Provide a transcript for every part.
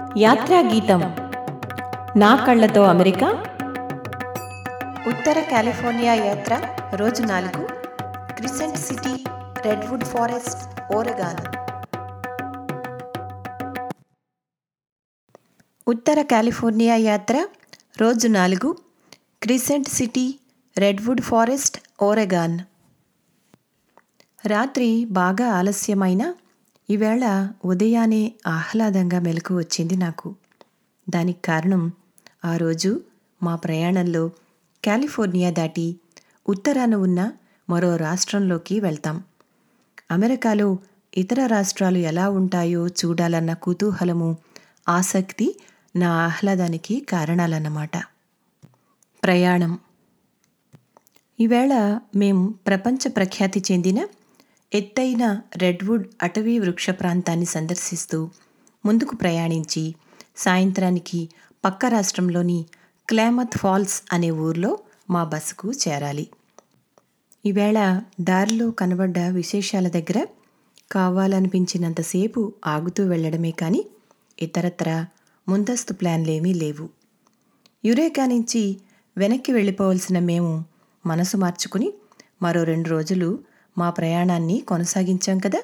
యాత్రా గీతం నా కళ్ళతో అమెరికా ఉత్తర కాలిఫోర్నియా యాత్ర రోజు నాలుగు Crescent City redwood forest Oregon ఉత్తర కాలిఫోర్నియా యాత్ర రోజు నాలుగు Crescent City redwood forest Oregon రాత్రి బాగా ఆలస్యమైన ఈవేళ ఉదయాన్నే ఆహ్లాదంగా మెలకు వచ్చింది నాకు దానికి కారణం ఆ రోజు మా ప్రయాణంలో కాలిఫోర్నియా దాటి ఉత్తరాన ఉన్న మరో రాష్ట్రంలోకి వెళ్తాం అమెరికాలో ఇతర రాష్ట్రాలు ఎలా ఉంటాయో చూడాలన్న కుతూహలము ఆసక్తి నా ఆహ్లాదానికి కారణాలన్నమాట ప్రయాణం ఈవేళ మేము ప్రపంచ ప్రఖ్యాతి చెందిన ఎత్తైన రెడ్వుడ్ అటవీ వృక్ష ప్రాంతాన్ని సందర్శిస్తూ ముందుకు ప్రయాణించి సాయంత్రానికి పక్క రాష్ట్రంలోని క్లామత్ ఫాల్స్ అనే ఊర్లో మా బస్సుకు చేరాలి ఈవేళ దారిలో కనబడ్డ విశేషాల దగ్గర కావాలనిపించినంతసేపు ఆగుతూ వెళ్ళడమే కానీ ఇతరత్ర ముందస్తు ప్లాన్లేమీ లేవు యురేకా నుంచి వెనక్కి వెళ్ళిపోవలసిన మేము మనసు మార్చుకుని మరో రెండు రోజులు మా ప్రయాణాన్ని కొనసాగించాం కదా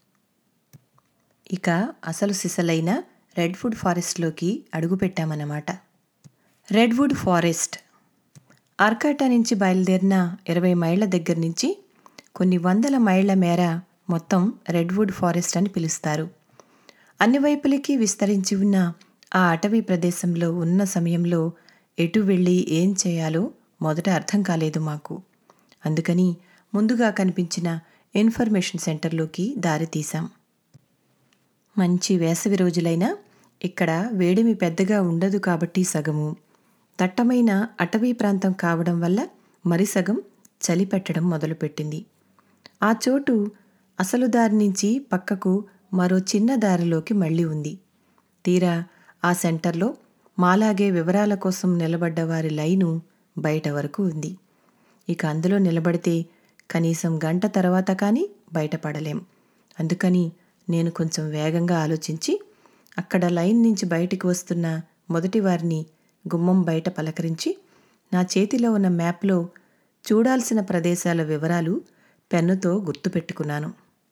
ఇక అసలు సిసలైన రెడ్వుడ్ ఫారెస్ట్లోకి అడుగుపెట్టామన్నమాట రెడ్వుడ్ ఫారెస్ట్ ఆర్కాటా నుంచి బయలుదేరిన ఇరవై మైళ్ళ దగ్గర నుంచి కొన్ని వందల మైళ్ళ మేర మొత్తం రెడ్వుడ్ ఫారెస్ట్ అని పిలుస్తారు అన్ని వైపులకి విస్తరించి ఉన్న ఆ అటవీ ప్రదేశంలో ఉన్న సమయంలో ఎటు వెళ్ళి ఏం చేయాలో మొదట అర్థం కాలేదు మాకు అందుకని ముందుగా కనిపించిన ఇన్ఫర్మేషన్ సెంటర్లోకి దారి తీశాం మంచి వేసవి రోజులైనా ఇక్కడ వేడిమి పెద్దగా ఉండదు కాబట్టి సగము దట్టమైన అటవీ ప్రాంతం కావడం వల్ల మరి సగం చలి పెట్టడం మొదలుపెట్టింది ఆ చోటు అసలు దారి నుంచి పక్కకు మరో చిన్న దారిలోకి మళ్ళీ ఉంది తీరా ఆ సెంటర్లో మాలాగే వివరాల కోసం నిలబడ్డ వారి లైను బయట వరకు ఉంది ఇక అందులో నిలబడితే కనీసం గంట తర్వాత కానీ బయటపడలేం అందుకని నేను కొంచెం వేగంగా ఆలోచించి అక్కడ లైన్ నుంచి బయటికి వస్తున్న మొదటి వారిని గుమ్మం బయట పలకరించి నా చేతిలో ఉన్న మ్యాప్లో చూడాల్సిన ప్రదేశాల వివరాలు పెన్నుతో గుర్తుపెట్టుకున్నాను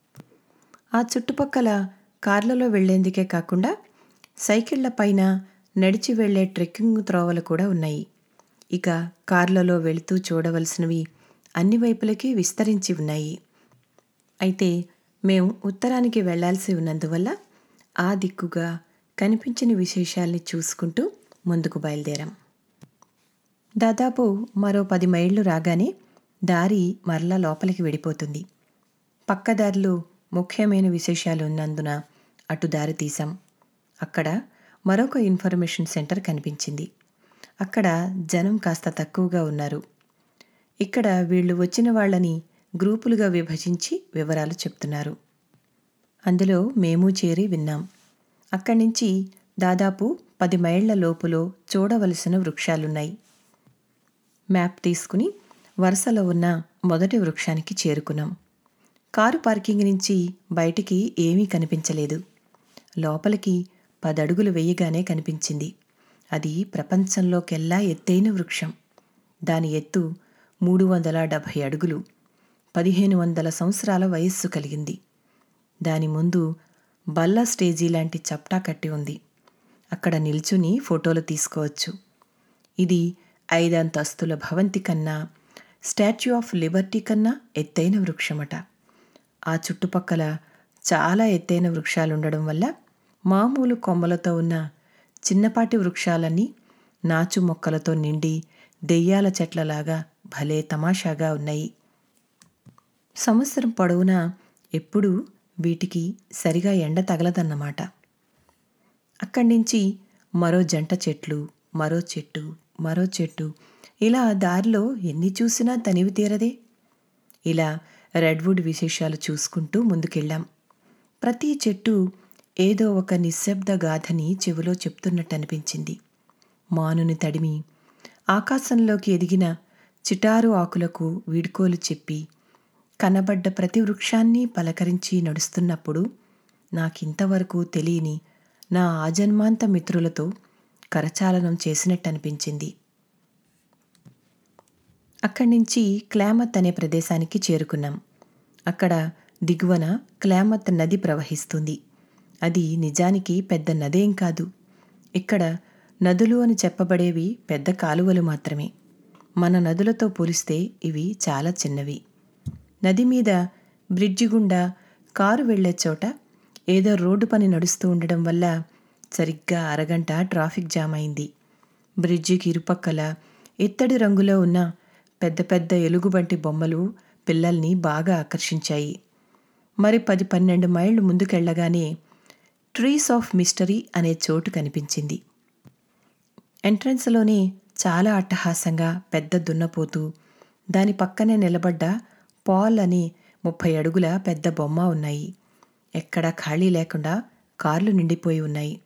ఆ చుట్టుపక్కల కార్లలో వెళ్లేందుకే కాకుండా సైకిళ్ల పైన నడిచి వెళ్లే ట్రెక్కింగ్ త్రోవలు కూడా ఉన్నాయి ఇక కార్లలో వెళుతూ చూడవలసినవి అన్ని వైపులకి విస్తరించి ఉన్నాయి అయితే మేము ఉత్తరానికి వెళ్లాల్సి ఉన్నందువల్ల ఆ దిక్కుగా కనిపించిన విశేషాల్ని చూసుకుంటూ ముందుకు బయలుదేరాం దాదాపు మరో పది మైళ్ళు రాగానే దారి మరలా లోపలికి వెళ్ళిపోతుంది పక్కదారిలో ముఖ్యమైన విశేషాలు ఉన్నందున అటు దారి తీశాం అక్కడ మరొక ఇన్ఫర్మేషన్ సెంటర్ కనిపించింది అక్కడ జనం కాస్త తక్కువగా ఉన్నారు ఇక్కడ వీళ్ళు వచ్చిన వాళ్ళని గ్రూపులుగా విభజించి వివరాలు చెప్తున్నారు అందులో మేము చేరి విన్నాం అక్కడి నుంచి దాదాపు పది మైళ్ల లోపులో చూడవలసిన వృక్షాలున్నాయి మ్యాప్ తీసుకుని వరుసలో ఉన్న మొదటి వృక్షానికి చేరుకున్నాం కారు పార్కింగ్ నుంచి బయటికి ఏమీ కనిపించలేదు లోపలికి పదడుగులు వెయ్యగానే కనిపించింది అది ప్రపంచంలోకెల్లా ఎత్తైన వృక్షం దాని ఎత్తు మూడు వందల డెబ్భై అడుగులు పదిహేను వందల సంవత్సరాల వయస్సు కలిగింది దాని ముందు బల్ల స్టేజీ లాంటి చప్టా కట్టి ఉంది అక్కడ నిల్చుని ఫోటోలు తీసుకోవచ్చు ఇది ఐదంతస్తుల భవంతి కన్నా స్టాచ్యూ ఆఫ్ లిబర్టీ కన్నా ఎత్తైన వృక్షమట ఆ చుట్టుపక్కల చాలా ఎత్తైన వృక్షాలుండడం వల్ల మామూలు కొమ్మలతో ఉన్న చిన్నపాటి వృక్షాలన్నీ నాచు మొక్కలతో నిండి దెయ్యాల చెట్లలాగా భలే తమాషాగా ఉన్నాయి సంవత్సరం పొడవునా ఎప్పుడూ వీటికి సరిగా ఎండ తగలదన్నమాట అక్కడి నుంచి మరో జంట చెట్లు మరో చెట్టు మరో చెట్టు ఇలా దారిలో ఎన్ని చూసినా తనివి తీరదే ఇలా రెడ్వుడ్ విశేషాలు చూసుకుంటూ ముందుకెళ్ళాం ప్రతి చెట్టు ఏదో ఒక నిశ్శబ్ద గాథని చెవిలో చెప్తున్నట్టు అనిపించింది మానుని తడిమి ఆకాశంలోకి ఎదిగిన చిటారు ఆకులకు వీడ్కోలు చెప్పి కనబడ్డ ప్రతి వృక్షాన్ని పలకరించి నడుస్తున్నప్పుడు నాకింతవరకు తెలియని నా ఆజన్మాంత మిత్రులతో కరచాలనం చేసినట్టు అనిపించింది అక్కడి నుంచి క్లామత్ అనే ప్రదేశానికి చేరుకున్నాం అక్కడ దిగువన క్లామత్ నది ప్రవహిస్తుంది అది నిజానికి పెద్ద నదేం కాదు ఇక్కడ నదులు అని చెప్పబడేవి పెద్ద కాలువలు మాత్రమే మన నదులతో పోలిస్తే ఇవి చాలా చిన్నవి నది మీద బ్రిడ్జి గుండా కారు వెళ్లే చోట ఏదో రోడ్డు పని నడుస్తూ ఉండడం వల్ల సరిగ్గా అరగంట ట్రాఫిక్ జామ్ అయింది బ్రిడ్జికి ఇరుపక్కల ఇత్తడి రంగులో ఉన్న పెద్ద పెద్ద ఎలుగుబంటి బొమ్మలు పిల్లల్ని బాగా ఆకర్షించాయి మరి పది పన్నెండు మైళ్ళు ముందుకెళ్లగానే ట్రీస్ ఆఫ్ మిస్టరీ అనే చోటు కనిపించింది ఎంట్రన్స్లోనే చాలా అట్టహాసంగా పెద్ద దున్నపోతు దాని పక్కనే నిలబడ్డ పాల్ అని ముప్పై అడుగుల పెద్ద బొమ్మ ఉన్నాయి ఎక్కడా ఖాళీ లేకుండా కార్లు నిండిపోయి ఉన్నాయి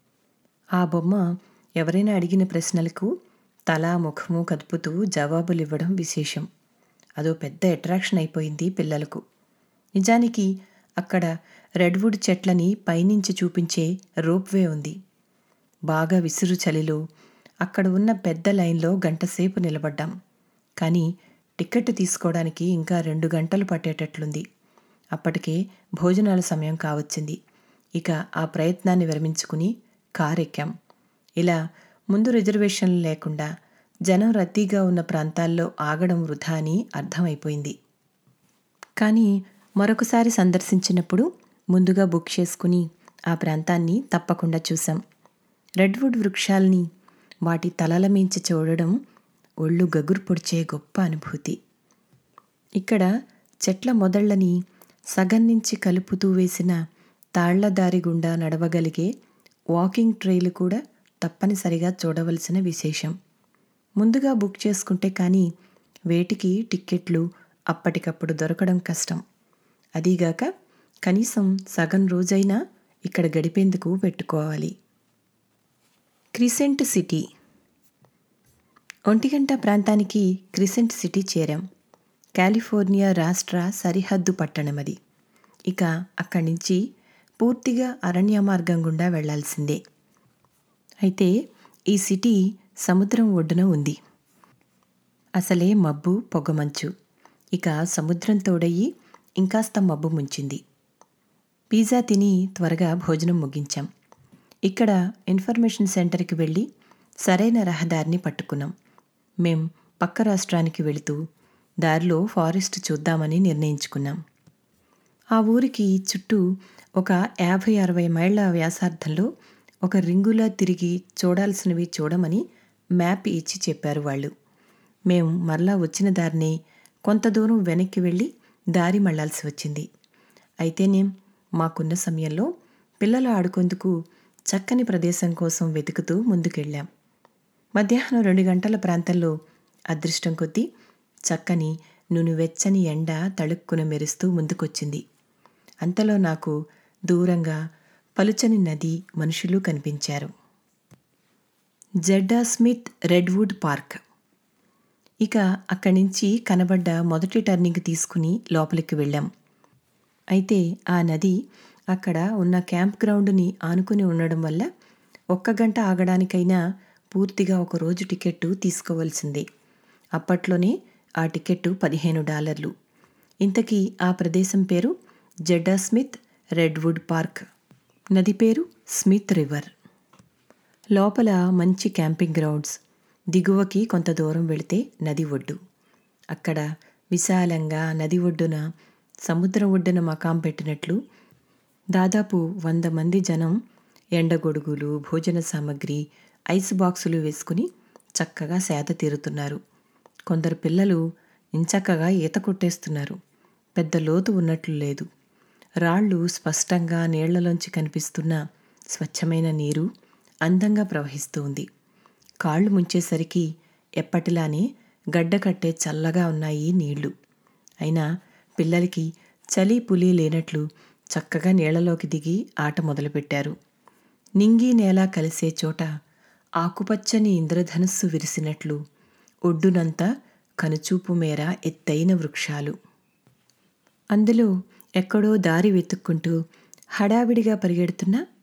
ఆ బొమ్మ ఎవరైనా అడిగిన ప్రశ్నలకు తల ముఖము కదుపుతూ జవాబులు ఇవ్వడం విశేషం అదో పెద్ద అట్రాక్షన్ అయిపోయింది పిల్లలకు నిజానికి అక్కడ రెడ్వుడ్ చెట్లని పైనుంచి చూపించే రోప్వే ఉంది బాగా విసురు చలిలో అక్కడ ఉన్న పెద్ద లైన్లో గంటసేపు నిలబడ్డాం కానీ టికెట్ తీసుకోవడానికి ఇంకా రెండు గంటలు పట్టేటట్లుంది అప్పటికే భోజనాల సమయం కావచ్చింది ఇక ఆ ప్రయత్నాన్ని విరమించుకుని కార్ ఎక్కాం ఇలా ముందు రిజర్వేషన్లు లేకుండా జనం రద్దీగా ఉన్న ప్రాంతాల్లో ఆగడం వృధా అని అర్థమైపోయింది కానీ మరొకసారి సందర్శించినప్పుడు ముందుగా బుక్ చేసుకుని ఆ ప్రాంతాన్ని తప్పకుండా చూసాం రెడ్వుడ్ వృక్షాల్ని వాటి తలల మించి చూడడం ఒళ్ళు గగురు పొడిచే గొప్ప అనుభూతి ఇక్కడ చెట్ల మొదళ్ళని సగం నుంచి కలుపుతూ వేసిన తాళ్ల దారి గుండా నడవగలిగే వాకింగ్ ట్రైలు కూడా తప్పనిసరిగా చూడవలసిన విశేషం ముందుగా బుక్ చేసుకుంటే కానీ వేటికి టిక్కెట్లు అప్పటికప్పుడు దొరకడం కష్టం అదీగాక కనీసం సగం రోజైనా ఇక్కడ గడిపేందుకు పెట్టుకోవాలి క్రిసెంట్ సిటీ ఒంటిగంట ప్రాంతానికి క్రిసెంట్ సిటీ చేరాం కాలిఫోర్నియా రాష్ట్ర సరిహద్దు పట్టణం అది ఇక అక్కడి నుంచి పూర్తిగా అరణ్య మార్గం గుండా వెళ్లాల్సిందే అయితే ఈ సిటీ సముద్రం ఒడ్డున ఉంది అసలే మబ్బు పొగమంచు ఇక సముద్రం తోడయి ఇంకాస్త మబ్బు ముంచింది పిజ్జా తిని త్వరగా భోజనం ముగించాం ఇక్కడ ఇన్ఫర్మేషన్ సెంటర్కి వెళ్ళి సరైన రహదారిని పట్టుకున్నాం మేం పక్క రాష్ట్రానికి వెళుతూ దారిలో ఫారెస్ట్ చూద్దామని నిర్ణయించుకున్నాం ఆ ఊరికి చుట్టూ ఒక యాభై అరవై మైళ్ళ వ్యాసార్థంలో ఒక రింగులా తిరిగి చూడాల్సినవి చూడమని మ్యాప్ ఇచ్చి చెప్పారు వాళ్ళు మేము మరలా వచ్చిన దారినే కొంత దూరం వెనక్కి వెళ్ళి దారి మళ్ళాల్సి వచ్చింది అయితేనేం మాకున్న సమయంలో పిల్లలు ఆడుకొందుకు చక్కని ప్రదేశం కోసం వెతుకుతూ ముందుకెళ్ళాం మధ్యాహ్నం రెండు గంటల ప్రాంతంలో అదృష్టం కొద్దీ చక్కని నునువెచ్చని ఎండ తళుక్కున మెరుస్తూ ముందుకొచ్చింది అంతలో నాకు దూరంగా పలుచని నది మనుషులు కనిపించారు జెడ్డా స్మిత్ రెడ్వుడ్ పార్క్ ఇక అక్కడి నుంచి కనబడ్డ మొదటి టర్నింగ్ తీసుకుని లోపలికి వెళ్ళాం అయితే ఆ నది అక్కడ ఉన్న క్యాంప్ గ్రౌండ్ని ఆనుకుని ఉండడం వల్ల ఒక్క గంట ఆగడానికైనా పూర్తిగా ఒక రోజు టికెట్టు తీసుకోవాల్సిందే అప్పట్లోనే ఆ టికెట్టు పదిహేను డాలర్లు ఇంతకీ ఆ ప్రదేశం పేరు జెడ్డా స్మిత్ రెడ్వుడ్ పార్క్ నది పేరు స్మిత్ రివర్ లోపల మంచి క్యాంపింగ్ గ్రౌండ్స్ దిగువకి కొంత దూరం వెళితే నది ఒడ్డు అక్కడ విశాలంగా నది ఒడ్డున సముద్రం ఒడ్డున మకాం పెట్టినట్లు దాదాపు వంద మంది జనం ఎండగొడుగులు భోజన సామగ్రి ఐస్ బాక్సులు వేసుకుని చక్కగా సేద తీరుతున్నారు కొందరు పిల్లలు ఇంచక్కగా ఈత కొట్టేస్తున్నారు పెద్ద లోతు ఉన్నట్లు లేదు రాళ్ళు స్పష్టంగా నీళ్లలోంచి కనిపిస్తున్న స్వచ్ఛమైన నీరు అందంగా ప్రవహిస్తూ ఉంది కాళ్ళు ముంచేసరికి ఎప్పటిలానే గడ్డ కట్టే చల్లగా ఉన్నాయి నీళ్లు అయినా పిల్లలకి చలి పులి లేనట్లు చక్కగా నీళ్లలోకి దిగి ఆట మొదలుపెట్టారు నింగి నేల కలిసే చోట ఆకుపచ్చని ఇంద్రధనుస్సు విరిసినట్లు ఒడ్డునంతా కనుచూపు మేర ఎత్తైన వృక్షాలు అందులో ఎక్కడో దారి వెతుక్కుంటూ హడావిడిగా పరిగెడుతున్న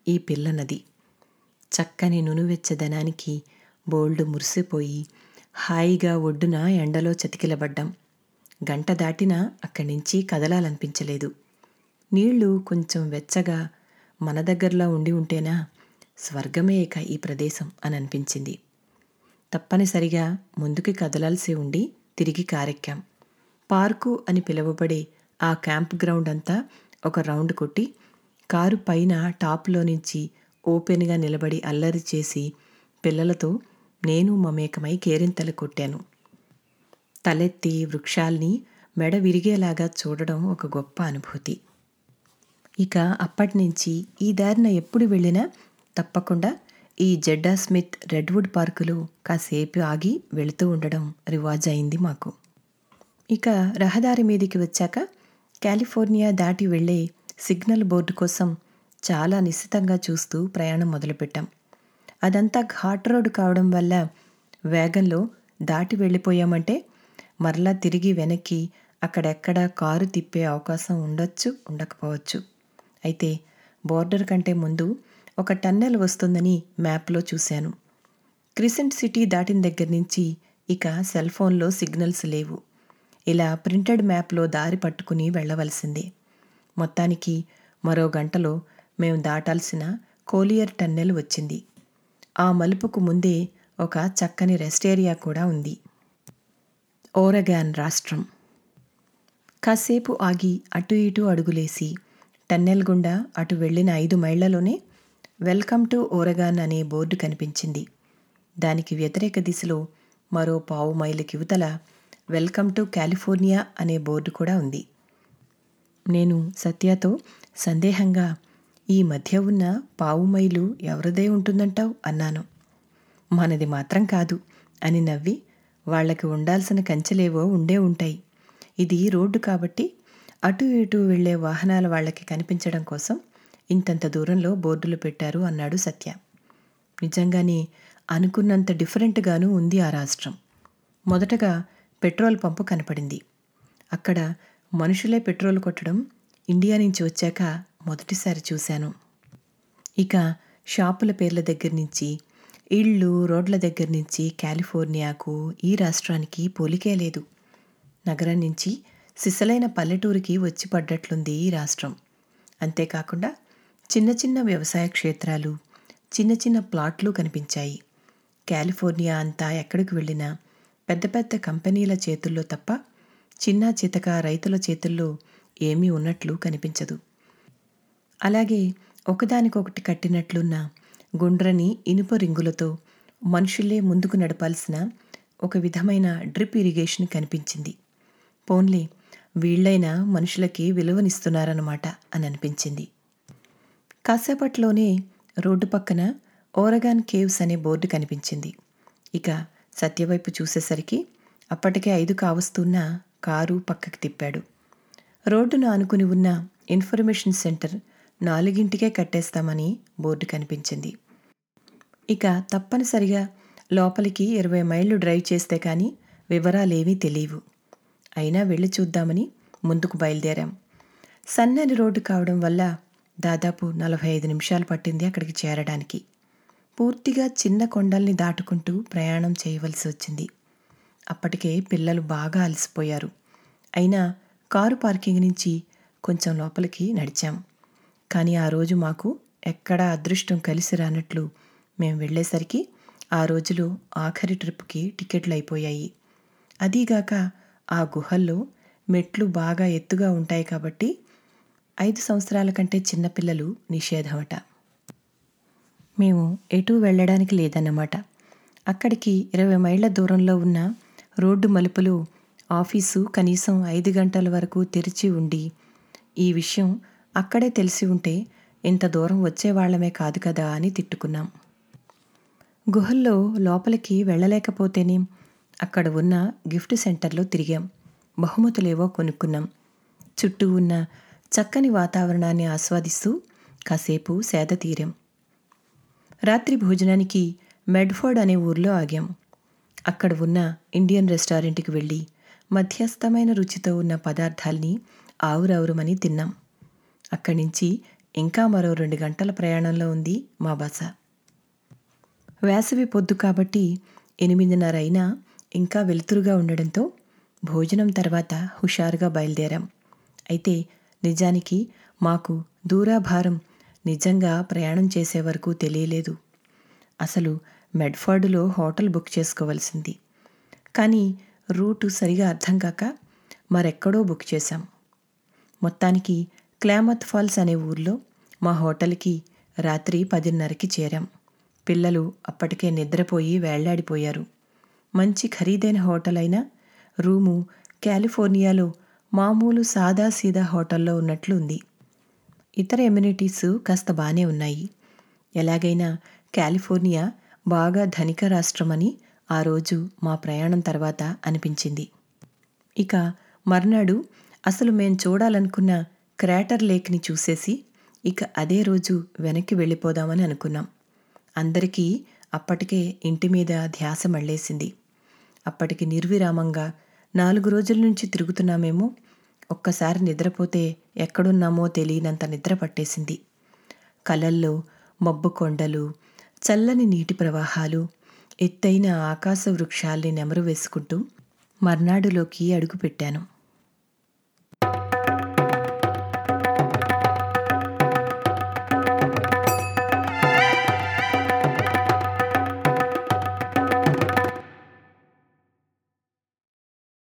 ఈ పిల్ల నది చక్కని నునువెచ్చదనానికి బోల్డు మురిసిపోయి హాయిగా ఒడ్డున ఎండలో చతికిలబడ్డాం గంట దాటినా అక్కడి నుంచి కదలాలనిపించలేదు నీళ్లు కొంచెం వెచ్చగా మన దగ్గరలో ఉండి ఉంటేనా స్వర్గమే ఇక ఈ ప్రదేశం అని అనిపించింది తప్పనిసరిగా ముందుకి కదలాల్సి ఉండి తిరిగి కారెక్కాం పార్కు అని పిలువబడే ఆ క్యాంప్ గ్రౌండ్ అంతా ఒక రౌండ్ కొట్టి కారు పైన టాప్లో నుంచి ఓపెన్గా నిలబడి అల్లరి చేసి పిల్లలతో నేను మమేకమై కేరింతలు కొట్టాను తలెత్తి వృక్షాల్ని మెడ విరిగేలాగా చూడడం ఒక గొప్ప అనుభూతి ఇక అప్పటి నుంచి ఈ దారిన ఎప్పుడు వెళ్ళినా తప్పకుండా ఈ జెడ్డా స్మిత్ రెడ్వుడ్ పార్కులో కాసేపు ఆగి వెళుతూ ఉండడం రివాజ్ అయింది మాకు ఇక రహదారి మీదికి వచ్చాక కాలిఫోర్నియా దాటి వెళ్ళే సిగ్నల్ బోర్డు కోసం చాలా నిశ్చితంగా చూస్తూ ప్రయాణం మొదలుపెట్టాం అదంతా ఘాట్ రోడ్ కావడం వల్ల వేగంలో దాటి వెళ్ళిపోయామంటే మరలా తిరిగి వెనక్కి అక్కడెక్కడ కారు తిప్పే అవకాశం ఉండొచ్చు ఉండకపోవచ్చు అయితే బోర్డర్ కంటే ముందు ఒక టన్నెల్ వస్తుందని మ్యాప్లో చూశాను క్రిసెంట్ సిటీ దాటిన దగ్గర నుంచి ఇక సెల్ ఫోన్లో సిగ్నల్స్ లేవు ఇలా ప్రింటెడ్ మ్యాప్లో దారి పట్టుకుని వెళ్ళవలసిందే మొత్తానికి మరో గంటలో మేము దాటాల్సిన కోలియర్ టన్నెల్ వచ్చింది ఆ మలుపుకు ముందే ఒక చక్కని రెస్ట్ ఏరియా కూడా ఉంది ఓరగాన్ రాష్ట్రం కాసేపు ఆగి అటు ఇటు అడుగులేసి టన్నెల్ గుండా అటు వెళ్ళిన ఐదు మైళ్లలోనే వెల్కమ్ టు ఓరగాన్ అనే బోర్డు కనిపించింది దానికి వ్యతిరేక దిశలో మరో పావు మైలు కివతల వెల్కమ్ టు కాలిఫోర్నియా అనే బోర్డు కూడా ఉంది నేను సత్యతో సందేహంగా ఈ మధ్య ఉన్న పావు మైలు ఎవరిదే ఉంటుందంటావు అన్నాను మనది మాత్రం కాదు అని నవ్వి వాళ్ళకి ఉండాల్సిన కంచెలేవో ఉండే ఉంటాయి ఇది రోడ్డు కాబట్టి అటు ఇటు వెళ్లే వాహనాల వాళ్ళకి కనిపించడం కోసం ఇంతంత దూరంలో బోర్డులు పెట్టారు అన్నాడు సత్య నిజంగానే అనుకున్నంత డిఫరెంట్గానూ ఉంది ఆ రాష్ట్రం మొదటగా పెట్రోల్ పంపు కనపడింది అక్కడ మనుషులే పెట్రోల్ కొట్టడం ఇండియా నుంచి వచ్చాక మొదటిసారి చూశాను ఇక షాపుల పేర్ల దగ్గర నుంచి ఇళ్ళు రోడ్ల దగ్గర నుంచి కాలిఫోర్నియాకు ఈ రాష్ట్రానికి పోలికే లేదు నగరం నుంచి సిసలైన పల్లెటూరికి వచ్చి పడ్డట్లుంది ఈ రాష్ట్రం అంతేకాకుండా చిన్న చిన్న వ్యవసాయ క్షేత్రాలు చిన్న చిన్న ప్లాట్లు కనిపించాయి కాలిఫోర్నియా అంతా ఎక్కడికి వెళ్ళినా పెద్ద పెద్ద కంపెనీల చేతుల్లో తప్ప చిన్న చితక రైతుల చేతుల్లో ఏమీ ఉన్నట్లు కనిపించదు అలాగే ఒకదానికొకటి కట్టినట్లున్న గుండ్రని ఇనుప రింగులతో మనుషులే ముందుకు నడపాల్సిన ఒక విధమైన డ్రిప్ ఇరిగేషన్ కనిపించింది పోన్లే వీళ్ళైనా మనుషులకి విలువనిస్తున్నారన్నమాట అని అనిపించింది కాసేపట్లోనే రోడ్డు పక్కన ఓరగాన్ కేవ్స్ అనే బోర్డు కనిపించింది ఇక సత్యవైపు చూసేసరికి అప్పటికే ఐదు కావస్తున్న కారు పక్కకి తిప్పాడు రోడ్డును ఆనుకుని ఉన్న ఇన్ఫర్మేషన్ సెంటర్ నాలుగింటికే కట్టేస్తామని బోర్డు కనిపించింది ఇక తప్పనిసరిగా లోపలికి ఇరవై మైళ్ళు డ్రైవ్ చేస్తే కానీ వివరాలేవీ తెలియవు అయినా వెళ్ళి చూద్దామని ముందుకు బయలుదేరాం సన్నని రోడ్డు కావడం వల్ల దాదాపు నలభై ఐదు నిమిషాలు పట్టింది అక్కడికి చేరడానికి పూర్తిగా చిన్న కొండల్ని దాటుకుంటూ ప్రయాణం చేయవలసి వచ్చింది అప్పటికే పిల్లలు బాగా అలసిపోయారు అయినా కారు పార్కింగ్ నుంచి కొంచెం లోపలికి నడిచాం కానీ ఆ రోజు మాకు ఎక్కడా అదృష్టం కలిసి రానట్లు మేము వెళ్ళేసరికి ఆ రోజులో ఆఖరి ట్రిప్కి టికెట్లు అయిపోయాయి అదీగాక ఆ గుహల్లో మెట్లు బాగా ఎత్తుగా ఉంటాయి కాబట్టి ఐదు సంవత్సరాల కంటే చిన్నపిల్లలు నిషేధమట మేము ఎటూ వెళ్ళడానికి లేదన్నమాట అక్కడికి ఇరవై మైళ్ళ దూరంలో ఉన్న రోడ్డు మలుపులు ఆఫీసు కనీసం ఐదు గంటల వరకు తెరిచి ఉండి ఈ విషయం అక్కడే తెలిసి ఉంటే ఇంత దూరం వచ్చేవాళ్లమే కాదు కదా అని తిట్టుకున్నాం గుహల్లో లోపలికి వెళ్ళలేకపోతేనేం అక్కడ ఉన్న గిఫ్ట్ సెంటర్లో తిరిగాం బహుమతులేవో కొనుక్కున్నాం చుట్టూ ఉన్న చక్కని వాతావరణాన్ని ఆస్వాదిస్తూ కాసేపు సేద తీరాం రాత్రి భోజనానికి మెడ్ఫోర్డ్ అనే ఊర్లో ఆగాం అక్కడ ఉన్న ఇండియన్ రెస్టారెంట్కి వెళ్ళి మధ్యస్థమైన రుచితో ఉన్న పదార్థాల్ని ఆవురావురమని తిన్నాం అక్కడి నుంచి ఇంకా మరో రెండు గంటల ప్రయాణంలో ఉంది మా బస వేసవి పొద్దు కాబట్టి ఎనిమిదిన్నర అయినా ఇంకా వెలుతురుగా ఉండడంతో భోజనం తర్వాత హుషారుగా బయలుదేరాం అయితే నిజానికి మాకు దూరాభారం నిజంగా ప్రయాణం చేసే వరకు తెలియలేదు అసలు మెడ్ఫర్డ్లో హోటల్ బుక్ చేసుకోవాల్సింది కానీ రూటు సరిగా అర్థం కాక మరెక్కడో బుక్ చేశాం మొత్తానికి క్లామత్ ఫాల్స్ అనే ఊర్లో మా హోటల్కి రాత్రి పదిన్నరకి చేరాం పిల్లలు అప్పటికే నిద్రపోయి వేళ్లాడిపోయారు మంచి ఖరీదైన హోటల్ అయినా రూము కాలిఫోర్నియాలో మామూలు సాదా సీదా హోటల్లో ఉన్నట్లు ఉంది ఇతర ఎమ్యూనిటీస్ కాస్త బాగానే ఉన్నాయి ఎలాగైనా కాలిఫోర్నియా బాగా ధనిక రాష్ట్రమని ఆ రోజు మా ప్రయాణం తర్వాత అనిపించింది ఇక మర్నాడు అసలు మేం చూడాలనుకున్న క్రాటర్ లేక్ని చూసేసి ఇక అదే రోజు వెనక్కి వెళ్ళిపోదామని అనుకున్నాం అందరికీ అప్పటికే ఇంటి మీద ధ్యాస మళ్ళేసింది అప్పటికి నిర్విరామంగా నాలుగు రోజుల నుంచి తిరుగుతున్నామేమో ఒక్కసారి నిద్రపోతే ఎక్కడున్నామో తెలియనంత నిద్ర పట్టేసింది కలల్లో మబ్బు కొండలు చల్లని నీటి ప్రవాహాలు ఎత్తైన ఆకాశ వృక్షాల్ని నెమరు వేసుకుంటూ మర్నాడులోకి అడుగుపెట్టాను